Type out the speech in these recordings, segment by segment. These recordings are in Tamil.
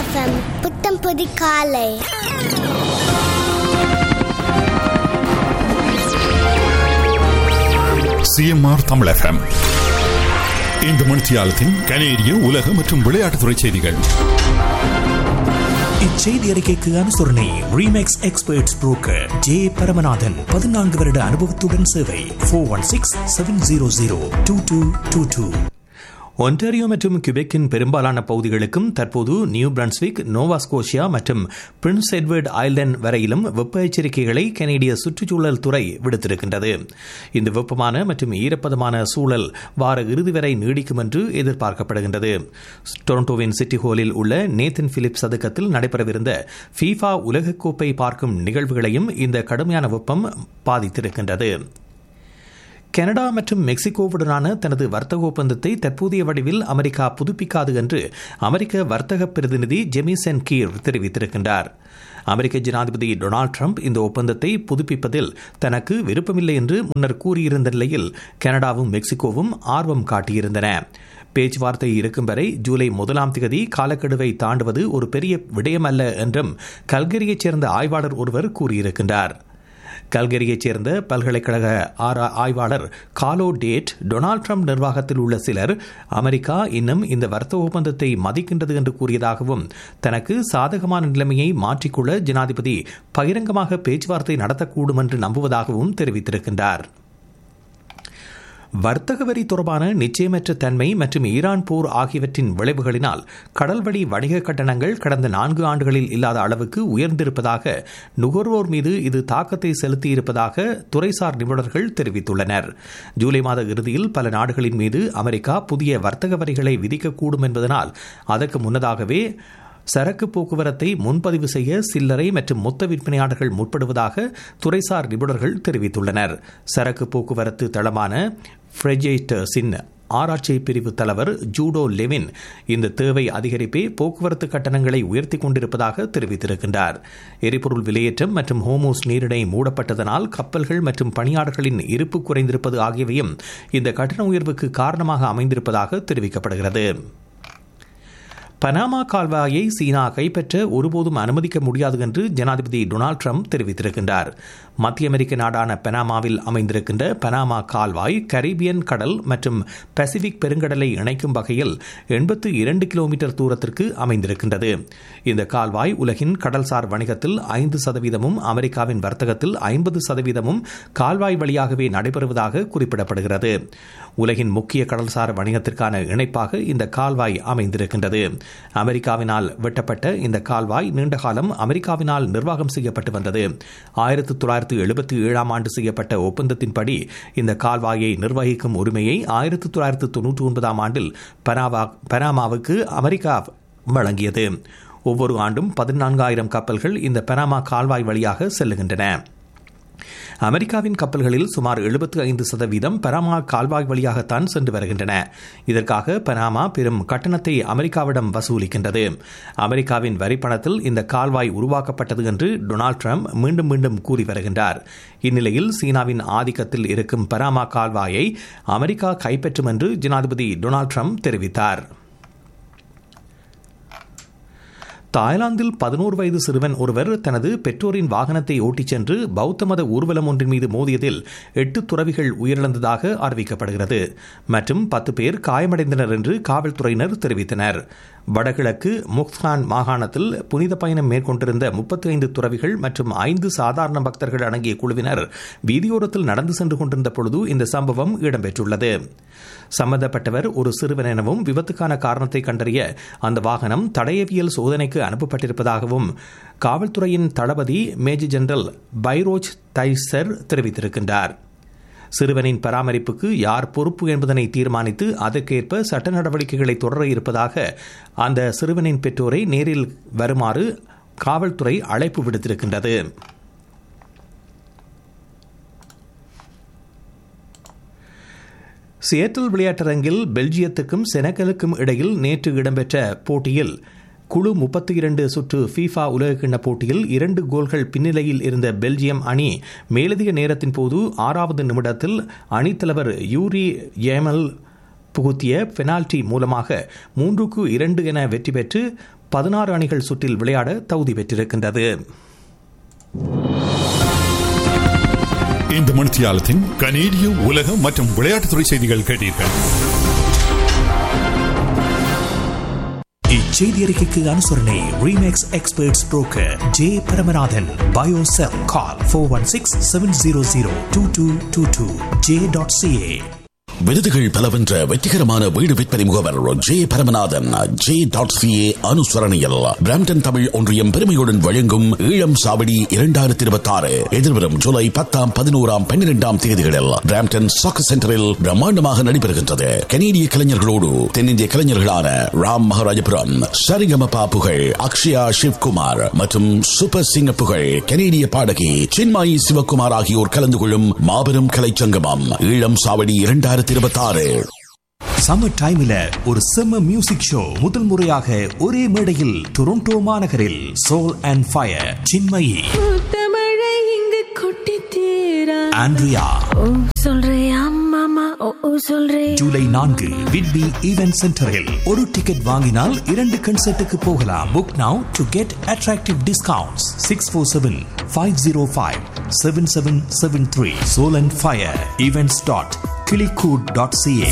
எஃப்எம் புத்தம் புது காலை சிஎம்ஆர் தமிழ் எஃப்எம் இந்த மணித்தியாலத்தின் கனேடிய உலக மற்றும் விளையாட்டுத்துறை செய்திகள் இச்செய்தி அறிக்கைக்கு அனுசரணை Remax experts broker J Paramanathan பதினான்கு வருட அனுபவத்துடன் சேவை four one six seven zero zero two two two two Ontario மற்றும் கியூபெக்கின் பெரும்பாலான பகுதிகளுக்கும் தற்போது நியூ பிரன்ஸ்விக் நோவா ஸ்கோஷியா மற்றும் பிரின்ஸ் எட்வர்ட் ஐலண்ட் வரையிலும் வெப்ப எச்சரிக்கைகளை கனேடிய சுற்றுச்சூழல் துறை விடுத்திருக்கின்றது இந்த வெப்பமான மற்றும் ஈரப்பதமான சூழல் வார இறுதி வரை நீடிக்கும் என்று எதிர்பார்க்கப்படுகின்றது டொரண்டோவின் சிட்டி ஹோலில் உள்ள நேத்தன் பிலிப் சதுக்கத்தில் நடைபெறவிருந்த ஃபீஃபா உலகக்கோப்பை பார்க்கும் நிகழ்வுகளையும் இந்த கடுமையான வெப்பம் பாதித்திருக்கின்றது கனடா மற்றும் மெக்சிகோவுடனான தனது வர்த்தக ஒப்பந்தத்தை தற்போதைய வடிவில் அமெரிக்கா புதுப்பிக்காது என்று அமெரிக்க வர்த்தக பிரதிநிதி ஜெமிசன் கீர் தெரிவித்திருக்கின்றார் அமெரிக்க ஜனாதிபதி டொனால்டு ட்ரம்ப் இந்த ஒப்பந்தத்தை புதுப்பிப்பதில் தனக்கு விருப்பமில்லை என்று முன்னர் கூறியிருந்த நிலையில் கனடாவும் மெக்சிகோவும் ஆர்வம் காட்டியிருந்தன பேச்சுவார்த்தை இருக்கும் வரை ஜூலை முதலாம் தேதி காலக்கெடுவை தாண்டுவது ஒரு பெரிய விடயமல்ல என்றும் கல்கரியைச் சேர்ந்த ஆய்வாளர் ஒருவர் கூறியிருக்கின்றார் கல்கரியைச் சேர்ந்த பல்கலைக்கழக ஆய்வாளர் காலோ டேட் டொனால்டு ட்ரம்ப் நிர்வாகத்தில் உள்ள சிலர் அமெரிக்கா இன்னும் இந்த வர்த்தக ஒப்பந்தத்தை மதிக்கின்றது என்று கூறியதாகவும் தனக்கு சாதகமான நிலைமையை மாற்றிக்கொள்ள ஜனாதிபதி பகிரங்கமாக பேச்சுவார்த்தை நடத்தக்கூடும் என்று நம்புவதாகவும் தெரிவித்திருக்கின்றார் வர்த்தக வரி தொடர்பான நிச்சயமற்ற தன்மை மற்றும் ஈரான் போர் ஆகியவற்றின் விளைவுகளினால் கடல்வழி வணிக கட்டணங்கள் கடந்த நான்கு ஆண்டுகளில் இல்லாத அளவுக்கு உயர்ந்திருப்பதாக நுகர்வோர் மீது இது தாக்கத்தை செலுத்தியிருப்பதாக துறைசார் நிபுணர்கள் தெரிவித்துள்ளனர் ஜூலை மாத இறுதியில் பல நாடுகளின் மீது அமெரிக்கா புதிய வர்த்தக வரிகளை விதிக்கக்கூடும் என்பதனால் அதற்கு முன்னதாகவே சரக்கு போக்குவரத்தை முன்பதிவு செய்ய சில்லறை மற்றும் மொத்த விற்பனையாளர்கள் முற்படுவதாக துறைசார் நிபுணர்கள் தெரிவித்துள்ளனர் சரக்கு போக்குவரத்து தளமான ஃப்ரெஜேட்டர்ஸின் ஆராய்ச்சி பிரிவு தலைவர் ஜூடோ லெவின் இந்த தேவை அதிகரிப்பே போக்குவரத்து கட்டணங்களை உயர்த்தி கொண்டிருப்பதாக தெரிவித்திருக்கின்றார் எரிபொருள் விலையேற்றம் மற்றும் ஹோமோஸ் நீரிணை மூடப்பட்டதனால் கப்பல்கள் மற்றும் பணியாளர்களின் இருப்பு குறைந்திருப்பது ஆகியவையும் இந்த கட்டண உயர்வுக்கு காரணமாக அமைந்திருப்பதாக தெரிவிக்கப்படுகிறது பனாமா கால்வாயை சீனா கைப்பற்ற ஒருபோதும் அனுமதிக்க முடியாது என்று ஜனாதிபதி டொனால்டு ட்ரம்ப் தெரிவித்திருக்கின்றார் மத்திய அமெரிக்க நாடான பனாமாவில் அமைந்திருக்கின்ற பனாமா கால்வாய் கரீபியன் கடல் மற்றும் பசிபிக் பெருங்கடலை இணைக்கும் வகையில் எண்பத்து இரண்டு கிலோமீட்டர் தூரத்திற்கு அமைந்திருக்கின்றது இந்த கால்வாய் உலகின் கடல்சார் வணிகத்தில் ஐந்து சதவீதமும் அமெரிக்காவின் வர்த்தகத்தில் ஐம்பது சதவீதமும் கால்வாய் வழியாகவே நடைபெறுவதாக குறிப்பிடப்படுகிறது உலகின் முக்கிய கடல்சார் வணிகத்திற்கான இணைப்பாக இந்த கால்வாய் அமைந்திருக்கின்றது அமெரிக்காவினால் வெட்டப்பட்ட இந்த கால்வாய் நீண்டகாலம் அமெரிக்காவினால் நிர்வாகம் செய்யப்பட்டு வந்தது ஆயிரத்தி தொள்ளாயிரத்தி எழுபத்தி ஏழாம் ஆண்டு செய்யப்பட்ட ஒப்பந்தத்தின்படி இந்த கால்வாயை நிர்வகிக்கும் உரிமையை ஆயிரத்தி தொள்ளாயிரத்தி தொன்னூற்றி ஒன்பதாம் ஆண்டில் பனாமாவுக்கு அமெரிக்கா வழங்கியது ஒவ்வொரு ஆண்டும் பதினான்காயிரம் கப்பல்கள் இந்த பனாமா கால்வாய் வழியாக செல்லுகின்றன அமெரிக்காவின் கப்பல்களில் சுமார் எழுபத்தி ஐந்து சதவீதம் பனாமா கால்வாய் வழியாகத்தான் சென்று வருகின்றன இதற்காக பனாமா பெரும் கட்டணத்தை அமெரிக்காவிடம் வசூலிக்கின்றது அமெரிக்காவின் வரிப்பணத்தில் இந்த கால்வாய் உருவாக்கப்பட்டது என்று டொனால்டு ட்ரம்ப் மீண்டும் மீண்டும் கூறி வருகின்றார் இந்நிலையில் சீனாவின் ஆதிக்கத்தில் இருக்கும் பனாமா கால்வாயை அமெரிக்கா கைப்பற்றும் என்று ஜனாதிபதி டொனால்டு ட்ரம்ப் தெரிவித்தார் தாய்லாந்தில் பதினோரு வயது சிறுவன் ஒருவர் தனது பெற்றோரின் வாகனத்தை ஓட்டிச் சென்று பௌத்த மத ஊர்வலம் ஒன்றின் மீது மோதியதில் எட்டு துறவிகள் உயிரிழந்ததாக அறிவிக்கப்படுகிறது மற்றும் பத்து பேர் காயமடைந்தனர் என்று காவல்துறையினர் தெரிவித்தனர் வடகிழக்கு முக்தான் மாகாணத்தில் புனித பயணம் மேற்கொண்டிருந்த முப்பத்தி ஐந்து துறவிகள் மற்றும் ஐந்து சாதாரண பக்தர்கள் அடங்கிய குழுவினர் வீதியோரத்தில் நடந்து சென்று கொண்டிருந்த பொழுது இந்த சம்பவம் இடம்பெற்றுள்ளது சம்பந்தப்பட்டவர் ஒரு சிறுவன் எனவும் விபத்துக்கான காரணத்தை கண்டறிய அந்த வாகனம் தடயவியல் சோதனைக்கு அனுப்பப்பட்டிருப்பதாகவும் காவல்துறையின் தளபதி மேஜர் ஜெனரல் பைரோஜ் தைசர் தெரிவித்திருக்கின்றார் சிறுவனின் பராமரிப்புக்கு யார் பொறுப்பு என்பதனை தீர்மானித்து அதற்கேற்ப சட்ட நடவடிக்கைகளை தொடர இருப்பதாக அந்த சிறுவனின் பெற்றோரை நேரில் வருமாறு காவல்துறை அழைப்பு விடுத்திருக்கின்றது சியேட்டல் விளையாட்டரங்கில் பெல்ஜியத்துக்கும் செனகலுக்கும் இடையில் நேற்று இடம்பெற்ற போட்டியில் குழு முப்பத்தி இரண்டு சுற்று ஃபீஃபா உலகக்கிண்ண போட்டியில் இரண்டு கோல்கள் பின்னிலையில் இருந்த பெல்ஜியம் அணி மேலதிக நேரத்தின் போது ஆறாவது நிமிடத்தில் அணித்தலைவர் யூரி ஏமல் புகுத்திய பெனால்டி மூலமாக மூன்றுக்கு இரண்டு என வெற்றி பெற்று பதினாறு அணிகள் சுற்றில் விளையாட தகுதி பெற்றிருக்கின்றது இந்த மணித்தியாலத்தின் கனேடிய உலக மற்றும் விளையாட்டுத்துறை செய்திகள் கேட்டீர்கள் இச்செய்தி அறிக்கைக்கு அனுசரணை Remax experts broker J Paramanathan பயோசெல் call four one six seven zero zero two two two two J dot CA விருதுகள் பல வென்ற வெற்றிகரமான வீடு விற்பனை முகவர் J Paramanathan J dot CA அனுசரணையில் பிராம்டன் தமிழ் ஒன்றியம் பெருமையுடன் வழங்கும் ஈழம் சாவடி இரண்டாயிரத்தி இருபத்தி ஆறு எதிர்வரும் ஜூலை பத்தாம் பதினோராம் பன்னிரெண்டாம் தேதிகளில் பிராம்டன் சாக்கு சென்டரில் பிரம்மாண்டமாக நடைபெறுகின்றது கனேடிய கலைஞர்களோடு தென்னிந்திய கலைஞர்களான ராம் மகாராஜபுரம் சரிகமபா புகழ் அக்ஷயா சிவ்குமார் மற்றும் சூப்பர் சிங்க புகழ் கனேடிய பாடகி சின்மாயி சிவகுமார் ஆகியோர் கலந்து கொள்ளும் மாபெரும் கலைச்சங்கமம் ஈழம் சாவடி இரண்டாயிரத்தி இருபத்தி ஆறு சம்மர் டைம்ல ஒரு செம்ம மியூசிக் ஷோ முதல் முறையாக ஒரே மேடையில் டொரண்டோ மாநகரில் சோல் அண்ட் ஃபயர் சின்மயி முத்தமழை இங்கு கொட்டி தீரா ஆண்ட்ரியா ஓ சொல்றியா மாமா ஓ ஓ சொல்றே ஜூலை நான்கு விட்பி ஈவென்ட் சென்டரில் ஒரு டிக்கெட் வாங்கினால் இரண்டு கன்சர்ட்டுக்கு போகலாம் book now to get attractive discounts six four seven five zero five seven seven seven three soul and fire events dot Kilikoot dot CA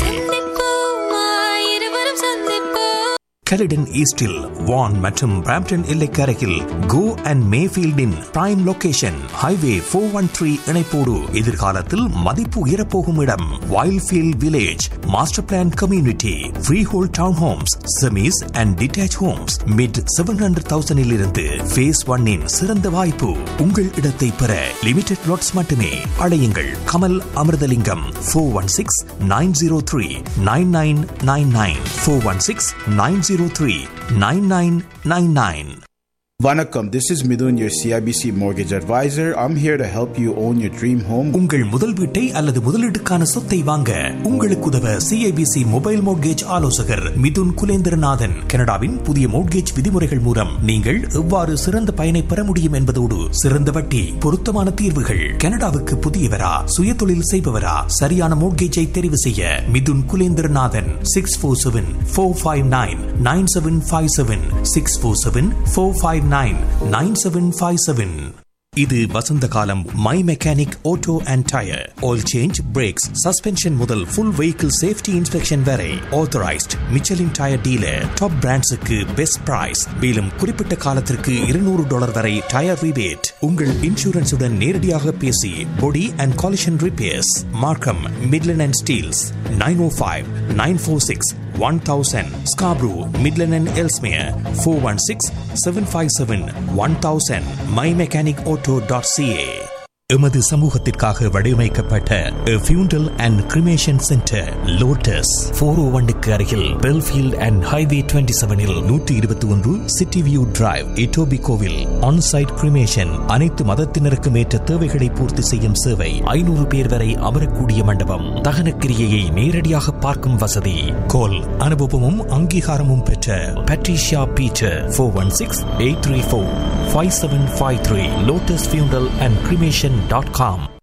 இருவரும் சந்திப்போம் கலிடன் ஈஸ்டில் வான் மற்றும் பிராம்டன் எல்லைக்கரையில் கோ அண்ட் மேஃபீல்டின் prime location highway four one three இணைப்போடு எதிர்காலத்தில் மதிப்பு உயரப்போகும் இடம் Wildfield village master plan community freehold town homes semis and detach homes mid seven hundred தௌசண்டில் இருந்து ஃபேஸ் ஒன்னின் சிறந்த வாய்ப்பு உங்கள் இடத்தை பெற லிமிடெட் லாட்ஸ் மட்டுமே அழையுங்கள் Kamal Amirthalingam four one six nine zero three nine nine nine nine four one six nine zero three nine nine nine nine Vanakkam, this is Midun, your CIBC mortgage advisor. I'm here to help you own your dream home. உங்கள் முதல் வீட்டை அல்லது முதலீட்டுக்கான சொத்தை வாங்க உங்களுக்கு உதவ சிஐபிசி மொபைல் மோட்கேஜ் ஆலோசகர் மிதுன் குலேந்திரநாதன் கனடாவின் புதிய மோட்கேஜ் விதிமுறைகள் மூலம் நீங்கள் எவ்வாறு சிறந்த பயனை பெற முடியும் என்பதோடு சிறந்த வட்டி பொருத்தமான தீர்வுகள் கனடாவுக்கு புதியவரா சுய தொழில் செய்பவரா சரியான மோட்கேஜை தெரிவு செய்ய Mithun Kulendranathan six four seven four five nine nine seven five seven six four seven four five nine nine seven five seven இது வசந்த காலம் my mechanic auto and tyre oil change brakes suspension முதல் ஃபுல் வெஹிக்கிள் சேஃப்டி இன்ஸ்பெக்ஷன் வரை authorised Michelin tyre dealer top பிராண்ட்ஸுக்கு பெஸ்ட் பிரைஸ் மேலும் குறிப்பிட்ட காலத்திற்கு இருநூறு டாலர் வரை டயர் ரிபேட் உங்கள் இன்சூரன்ஸுடன் நேரடியாக பேசி body and collision repairs Markham Midland and Steeles nine o five nine four six one thousand Scarborough Midland and Ellesmere four one six seven five seven one thousand my mechanic auto dot CA எமது சமூகத்திற்காக வடிவமைக்கப்பட்ட funeral and cremation centre Lotus four o ஒன்னுக்கு அருகில் பெல்ஃபீல்ட் அண்ட் ஹைவே டுவெண்ட்டி செவனில் நூற்றி இருபத்தி ஒன்று சிட்டி வியூ டிரைவ் இட்டோபி கோவில் ஆன்சைட் கிரிமேஷன் அனைத்து மதத்தினருக்கும் ஏற்ற தேவைகளை பூர்த்தி செய்யும் சேவை ஐநூறு பேர் வரை அமரக்கூடிய மண்டபம் தகனக்கிரியையை நேரடியாக பார்க்கும் வசதி கோல் அனுபவமும் அங்கீகாரமும் பெற்ற Patricia Peter four one six eight three four five seven five three Lotus funeral and cremation dot com